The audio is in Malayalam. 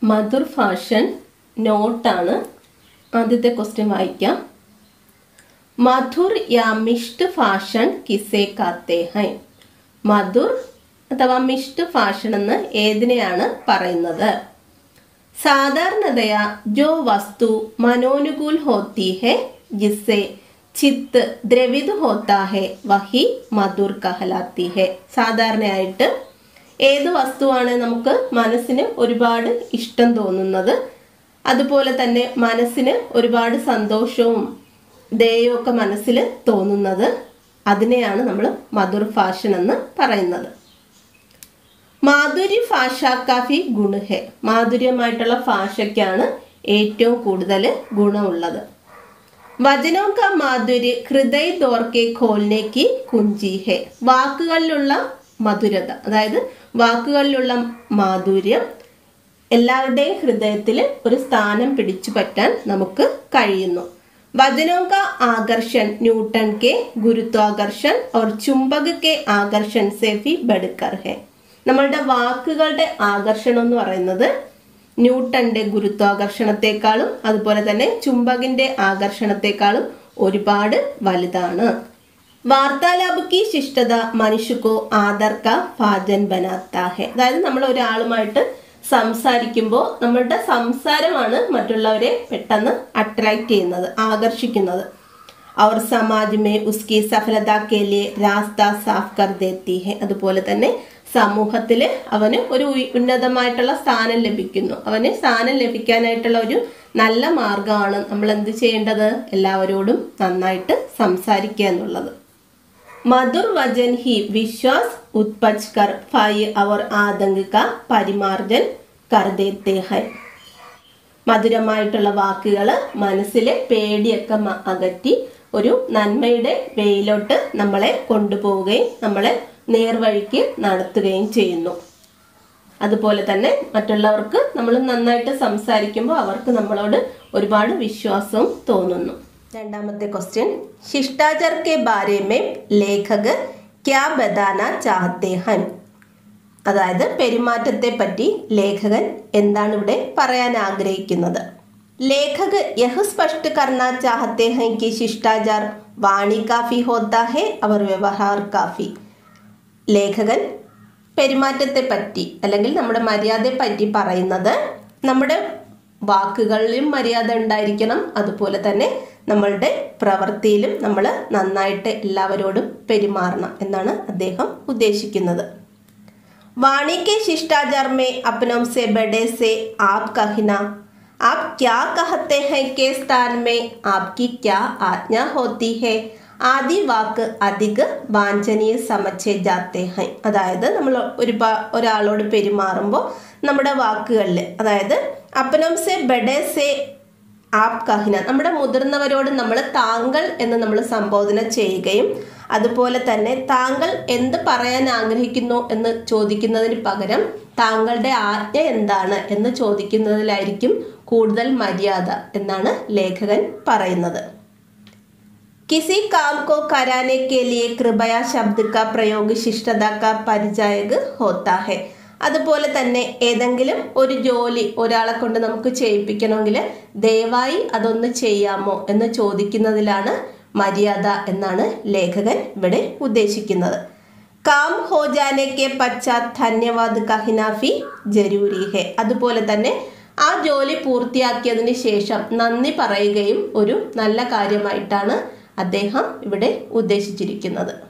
മധുർ ഫാഷൻ നോട്ടാണ് ആദ്യത്തെ ക്വസ്റ്റ്യൻ വായിക്കാം മധുർ യാ മിഷ്ട് ഫാഷൻ കിസേ കാത്തേ ഹൈ മധുർ അഥവാ മിഷ്ട് ഫാഷൻ എന്ന് ഏതിനെയാണ് പറയുന്നത് സാധാരണതയാ ജോ വസ്തു മനോനുകൂൽ ഹോത്തി ഹെ ജിസ്സെ ചിത്ത് ദ്രവിത് ഹോത്താ ഹെ വഹി മധുർ കഹലാത്തി ഹെ സാധാരണയായിട്ട് ഏത് വസ്തുവാണ് നമുക്ക് മനസ്സിന് ഒരുപാട് ഇഷ്ടം തോന്നുന്നത് അതുപോലെ തന്നെ മനസ്സിന് ഒരുപാട് സന്തോഷവും ദയവും ഒക്കെ മനസ്സിൽ തോന്നുന്നത് അതിനെയാണ് നമ്മൾ മധുർ ഫാഷൻ എന്ന് പറയുന്നത് മാധുരി ഭാഷ കാഫി ഗുണഹെ മാധുര്യമായിട്ടുള്ള ഭാഷയ്ക്കാണ് ഏറ്റവും കൂടുതൽ ഗുണമുള്ളത് വചനോ കാ മാധുര്യ ഹൃദയ ദോർക്കെ ഖോൽനേക്ക് കുഞ്ചി ഹെ വാക്കുകളിലുള്ള മധുരത അതായത് വാക്കുകളിലുള്ള മാധുര്യം എല്ലാവരുടെയും ഹൃദയത്തിൽ ഒരു സ്ഥാനം പിടിച്ചു പറ്റാൻ നമുക്ക് കഴിയുന്നു वचनों का आकर्षण न्यूटन के ഗുരുത്വാകർഷൺ और ചുംബക के ആകർഷൺ से भी बढ़कर है നമ്മളുടെ വാക്കുകളുടെ ആകർഷണം എന്ന് പറയുന്നത് ന്യൂട്ടന്റെ ഗുരുത്വാകർഷണത്തെക്കാളും അതുപോലെ തന്നെ ചുംബകിന്റെ ആകർഷണത്തെക്കാളും ഒരുപാട് വലുതാണ് വാർത്താലാപ് കി ശിഷ്ടത മനുഷ്യക്കോ ആദർ കാ ഭാജൻ ബനാത്താ ഹെ അതായത് നമ്മൾ ഒരാളുമായിട്ട് സംസാരിക്കുമ്പോൾ നമ്മളുടെ സംസാരമാണ് മറ്റുള്ളവരെ പെട്ടെന്ന് അട്രാക്ട് ചെയ്യുന്നത് ആകർഷിക്കുന്നത് അവർ സമാജ് മേ ഉസ്കി സഫലത കെ ലിയെ രാസ്ത സാഫ് കർ ദേത്തി ഹെ അതുപോലെ തന്നെ സമൂഹത്തിൽ അവന് ഒരു ഉന്നതമായിട്ടുള്ള സ്ഥാനം ലഭിക്കുന്നു അവന് സ്ഥാനം ലഭിക്കാനായിട്ടുള്ള ഒരു നല്ല മാർഗമാണ് നമ്മൾ എന്ത് ചെയ്യേണ്ടത് എല്ലാവരോടും നന്നായിട്ട് സംസാരിക്കുക എന്നുള്ളത് मधुर वजन ही विश्वास उत्पच कर फाय और आतंक का परिमार्जन कर देते हैं മധുരമായിട്ടുള്ള വാക്കുകൾ മനസ്സിലെ പേടിയൊക്കെ അകറ്റി ഒരു നന്മയുടെ വെയിലോട്ട് നമ്മളെ കൊണ്ടുപോവുകയും നമ്മളെ നേർവഴിക്ക് നടത്തുകയും ചെയ്യുന്നു അതുപോലെ തന്നെ മറ്റുള്ളവർക്ക് നമ്മൾ നന്നായിട്ട് സംസാരിക്കുമ്പോൾ അവർക്ക് നമ്മളോട് ഒരുപാട് വിശ്വാസവും തോന്നുന്നു രണ്ടാമത്തെ ക്വസ്റ്റ്യൻ ശിഷ്ടാചാർ കെ ബാരെ മേ ലേഖക് ക്യാ ബദാന ചാഹത്തെ ഹൻ അതായത് പെരുമാറ്റത്തെ പറ്റി ലേഖകൻ എന്താണ് ഇവിടെ പറയാൻ ആഗ്രഹിക്കുന്നത് ലേഖക് യഹ് സ്പഷ്ട കർണ ചാഹത്തെ ഹൈ കി ശിഷ്ടാചാർ വാണി കാഫി ഹോത്താ ഹെ അവർ വ്യവഹാർ കാഫി ലേഖകൻ പെരുമാറ്റത്തെ പറ്റി അല്ലെങ്കിൽ നമ്മുടെ മര്യാദയെ പറ്റി പറയുന്നത് നമ്മുടെ വാക്കുകളിലും മര്യാദ ഉണ്ടായിരിക്കണം അതുപോലെ തന്നെ നമ്മളുടെ പ്രവൃത്തിയിലും നമ്മൾ നന്നായിട്ട് എല്ലാവരോടും പെരുമാറണം എന്നാണ് അദ്ദേഹം ഉദ്ദേശിക്കുന്നത് वाणी के शिष्टाचार में अपनों से बड़े से आप कहना आप क्या कहते हैं के स्थान में आपकी क्या आज्ञा होती है ആദി വാക്ക് അധിക വാഞ്ചനീയ സമച്ചേ ജാത്തേ ഹൈ അതായത് നമ്മൾ ഒരു ഒരാളോട് പെരുമാറുമ്പോൾ നമ്മുടെ വാക്കുകളിൽ അതായത് അപ്പനം സെ ബഡേ സെ ആപ് കഹിന നമ്മുടെ മുതിർന്നവരോട് നമ്മൾ താങ്കൾ എന്ന് നമ്മൾ സംബോധന ചെയ്യുകയും അതുപോലെ തന്നെ താങ്കൾ എന്ത് പറയാൻ ആഗ്രഹിക്കുന്നു എന്ന് ചോദിക്കുന്നതിന് പകരം താങ്കളുടെ ആജ്ഞ എന്താണ് എന്ന് ചോദിക്കുന്നതിലായിരിക്കും കൂടുതൽ മര്യാദ എന്നാണ് ലേഖകൻ പറയുന്നത് किसी काम को कराने के लिए कृपया शब्द का प्रयोग शिष्टता का परिചായക് होता है അതുപോലെ തന്നെ ഏതെങ്കിലും ഒരു ജോലി ഒരാളെ കൊണ്ട് നമുക്ക് ചെയ്യിപ്പിക്കണമെങ്കിൽ ദയവായി അതൊന്ന് ചെയ്യാമോ എന്ന് ചോദിക്കുന്നതിലാണ് മര്യാദ എന്നാണ് ലേഖകൻ ഇവിടെ ഉദ്ദേശിക്കുന്നത് കാം ഹോ ജാനെ കെ പശ്ചാത് ധന്യവാദ് കഹിനാഫി ജരൂരി ഹെ അതുപോലെ തന്നെ ആ ജോലി പൂർത്തിയാക്കിയതിന് ശേഷം നന്ദി പറയുകയും ഒരു നല്ല കാര്യമായിട്ടാണ് അദ്ദേഹം ഇവിടെ ഉദ്ദേശിച്ചിരിക്കുന്നത്